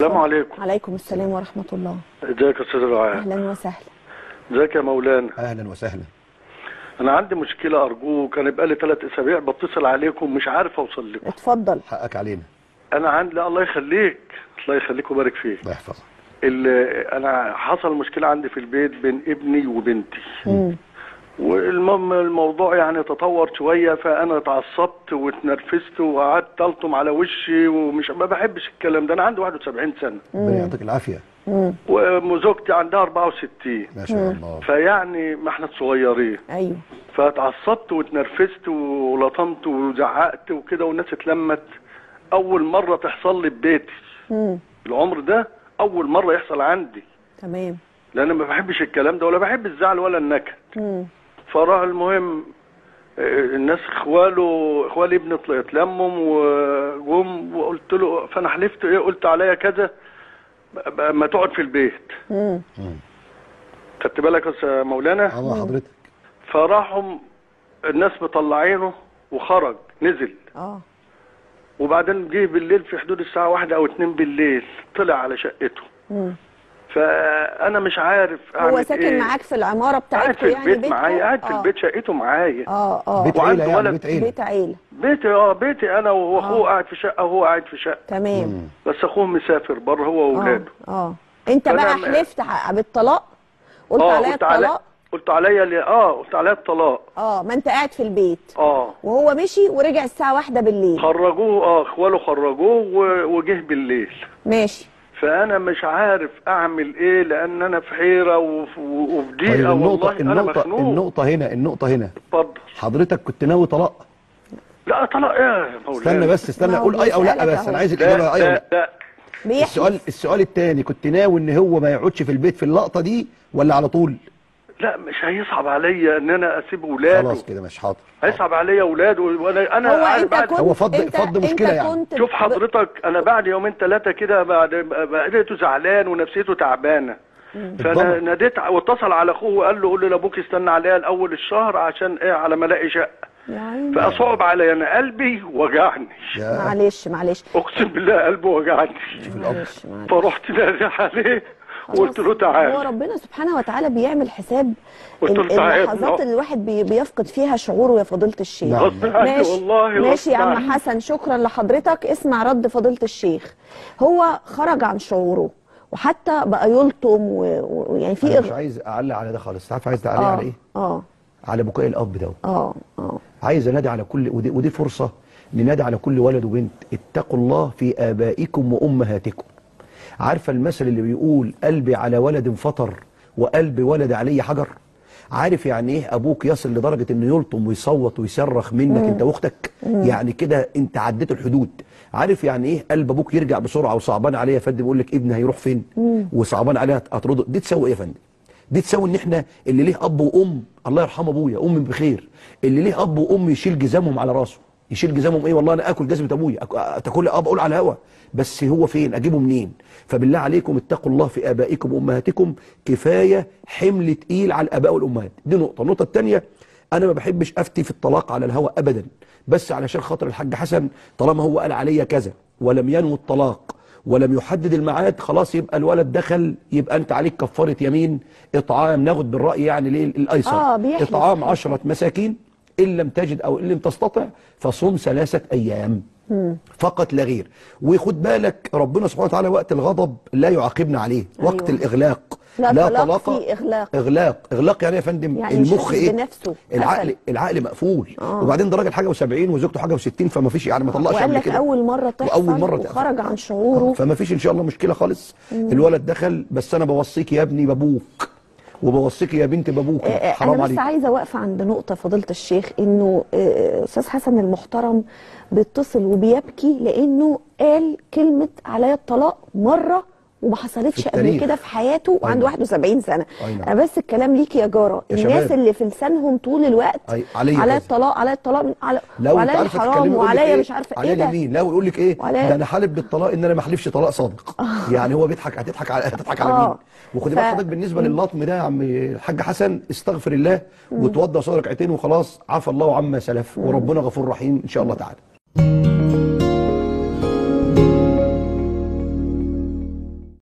السلام عليكم عليكم السلام ورحمة الله ازيك يا استاذ رعاية أهلا وسهلا ازيك يا مولانا اهلا وسهلا انا عندي مشكله ارجوك انا بقالي ثلاث اسابيع بتصل عليكم مش عارف اوصل لكم اتفضل حقك علينا انا عندي لا الله يخليك الله يخليك ويبارك فيك الله يحفظك ال- انا حصل مشكله عندي في البيت بين ابني وبنتي مم. والمهم الموضوع يعني تطور شويه فانا اتعصبت واتنرفزت وقعدت الطم على وشي ومش ما بحبش الكلام ده انا عندي 71 سنه ربنا يعطيك العافيه مم. وزوجتي عندها 64 ما شاء الله فيعني ما احنا صغيرين أيوه فاتعصبت واتنرفزت ولطمت وزعقت وكده والناس اتلمت اول مره تحصل لي في بيتي مم. العمر ده اول مره يحصل عندي تمام لان ما بحبش الكلام ده ولا بحب الزعل ولا النكد مم. فراح المهم آه، الناس اخواله اخوالي ابني طل- اتلمم وجم وقلت له فانا حلفت ايه قلت عليا كذا ب- ب- ما تقعد في البيت مم. خدت بالك يا أستاذ مولانا الله حضرتك فراحوا الناس مطلعينه وخرج نزل اه وبعدين جه بالليل في حدود الساعة واحدة أو اتنين بالليل طلع على شقته مم. فأنا مش عارف أعمل هو ساكن إيه. معاك في العمارة قاعد بتاعتكم في يعني البيت بيتكم؟ معايا قاعد في آه. البيت شقته معايا اه اه بيت وعنده عيله يعني ولد. بيت عيله بيت عيلة بيتي اه بيتي أنا وأخوه آه. قاعد في شقة وهو قاعد في شقة تمام بس أخوه مسافر بره هو اه وأولاده اه انت فأنا بقى م- حلفت ح- بالطلاق قلت اه عليا قلت علي الطلاق قلت عليا لي- اه قلت عليا الطلاق اه ما انت قاعد في البيت اه وهو مشي ورجع الساعة واحدة بالليل خرجوه اه اخواله خرجوه و- وجه بالليل ماشي فانا مش عارف اعمل ايه لان انا في حيره وف- وفي طيب ضيقه النقطه والله انا النقطه مخنوق النقطه هنا النقطه هنا اتفضل حضرتك كنت ناوي طلاق لا طلاق ايه يا مولانا استنى بس استنى ما هو قول اي او لا بيسألك بس أهو. انا عايز لا الاجابه اي او لا, لا لا. بيحلف السؤال السؤال الثاني كنت ناوي ان هو ما يقعدش في البيت في اللقطه دي ولا على طول لا مش هيصعب عليا ان انا اسيب ولاده خلاص كده مش حاضر هيصعب عليا ولاده وانا انا هو عارف انت بعد- كنت هو فض- انت فض انت مشكلة يعني. كنت شوف ب- حضرتك انا بعد يومين ثلاثه كده بعد بقيته زعلان ونفسيته تعبانه فانا اتضمن. ناديت واتصل على اخوه وقال له قول له لابوك استنى عليا الاول الشهر عشان ايه على ما الاقي شقه يا عيني. فاصعب عليا انا قلبي وجعني يا معلش معلش اقسم بالله قلبي وجعني معلش معلش فرحت نادي عليه وقلت له هو تعالى ربنا سبحانه وتعالى بيعمل حساب قلت له ال- تعالى. اللحظات اللي الواحد بي- بيفقد فيها شعوره يا فضيلة الشيخ نعم. غصب عني والله ماشي يا غصب عم عني. حسن شكرا لحضرتك اسمع رد فضيلة الشيخ هو خرج عن شعوره وحتى بقى يلطم و- ويعني في انا مش إغ... عايز اعلق على ده خالص عارف عايز تعلق اه على ايه اه على بكاء الاب ده اه اه عايز انادي على كل ودي, ودي فرصه ننادي على كل ولد وبنت اتقوا الله في ابائكم وامهاتكم عارفه المثل اللي بيقول قلبي على ولد فطر وقلب ولد عليه حجر عارف يعني ايه ابوك يصل لدرجه انه يلطم ويصوت ويصرخ منك انت واختك يعني كده انت عديت الحدود عارف يعني ايه قلب ابوك يرجع بسرعه وصعبان عليه يا فندم بيقول لك ابني هيروح فين وصعبان عليه هترده دي تسوي ايه يا فندم دي تساوي ان احنا اللي ليه اب وام الله يرحم ابويا امي بخير اللي ليه اب وام يشيل جزامهم على راسه يشيل جزامهم ايه والله انا اكل جزمه ابويا أك- تاكل اب اقول على الهوا بس هو فين اجيبه منين فبالله عليكم اتقوا الله في ابائكم وامهاتكم كفايه حمل تقيل على الاباء والامهات دي نقطه النقطه الثانيه انا ما بحبش افتي في الطلاق على الهوا ابدا بس علشان خاطر الحاج حسن طالما هو قال عليا كذا ولم ينوي الطلاق ولم يحدد الميعاد خلاص يبقى الولد دخل يبقى انت عليك كفاره يمين اطعام ناخد بالراي يعني ليه الايسر آه، بيحلف. اطعام عشرة مساكين ان لم تجد او ان لم تستطع فصوم ثلاثه ايام فقط لا غير وخد بالك ربنا سبحانه وتعالى وقت الغضب لا يعاقبنا عليه وقت أيوة. الاغلاق لا طلاق في إغلاق. اغلاق اغلاق يعني إيه يا فندم يعني المخ مش حاسس ايه بنفسه. العقل قفل. العقل مقفول آه. وبعدين ده راجل حاجه و70 وزوجته حاجه و60 فما فيش يعني ما طلقش وقال قبل لك كده اول مره تحصل واول مره تحصل. وخرج عن شعوره فما فيش ان شاء الله مشكله خالص الولد دخل بس انا بوصيك يا ابني بابوك وبوصيك يا بنت بابوك آه، حرام انا بس عليك عايزه واقفه عند نقطه فضيله الشيخ انه آه، استاذ حسن المحترم بيتصل وبيبكي لانه قال كلمه عليا الطلاق مره وما حصلتش في قبل التاريخ. كده في حياته وعنده أي نعم. 71 سنه أي نعم. انا بس الكلام ليك يا جاره يا الناس شباب. اللي في لسانهم طول الوقت أي، عليا عليا كذا. الطلاق عليا الطلاق على لو انت وعليا عارفه الحرام تتكلمي يقول لك وعليا إيه؟ مش عارفه ايه عليا ده اليمين لا ويقول لك ايه وعليا- ده انا حالف بالطلاق ان انا ما احلفش طلاق صادق يعني هو بيضحك هتضحك على هتضحك على آه. مين وخدي ف- بالك حضرتك بالنسبه لللطم ده يا عم الحاج حسن استغفر الله وتوضى صدرك ركعتين وخلاص عفى الله عما سلف وربنا غفور رحيم ان شاء الله تعالى